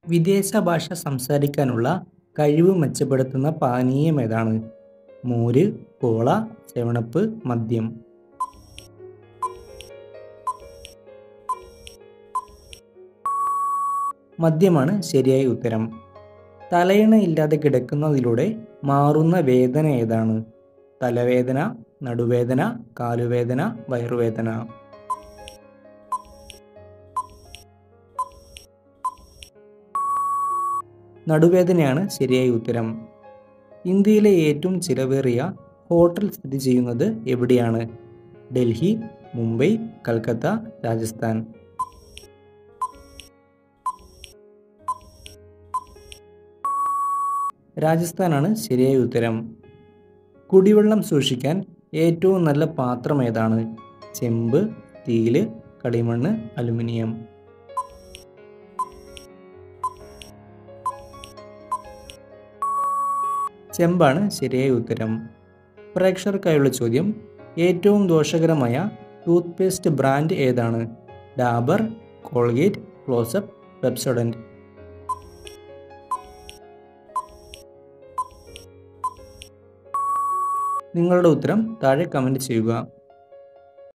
വിദേശ ഭാഷ സംസാരിക്കാനുള്ള കഴിവ് മെച്ചപ്പെടുത്തുന്ന പാനീയം ഏതാണ് മോര് കോള സെവണപ്പ് മദ്യം മദ്യമാണ് ശരിയായ ഉത്തരം തലയിണ ഇല്ലാതെ കിടക്കുന്നതിലൂടെ മാറുന്ന വേദന ഏതാണ് തലവേദന നടുവേദന കാലുവേദന വയറുവേദന നടുവേദനയാണ് ശരിയായ ഉത്തരം ഇന്ത്യയിലെ ഏറ്റവും ചിലവേറിയ ഹോട്ടൽ സ്ഥിതി ചെയ്യുന്നത് എവിടെയാണ് ഡൽഹി മുംബൈ കൽക്കത്ത രാജസ്ഥാൻ രാജസ്ഥാനാണ് ശരിയായ ഉത്തരം കുടിവെള്ളം സൂക്ഷിക്കാൻ ഏറ്റവും നല്ല പാത്രം ഏതാണ് ചെമ്പ് സ്റ്റീല് കളിമണ്ണ് അലുമിനിയം ചെമ്പാണ് ശരിയായ ഉത്തരം പ്രേക്ഷകർക്കായുള്ള ചോദ്യം ഏറ്റവും ദോഷകരമായ ടൂത്ത് പേസ്റ്റ് ബ്രാൻഡ് ഏതാണ് ഡാബർ കോൾഗേറ്റ് ക്ലോസപ്പ് പെപ്സോഡൻറ്റ് നിങ്ങളുടെ ഉത്തരം താഴെ കമൻറ്റ് ചെയ്യുക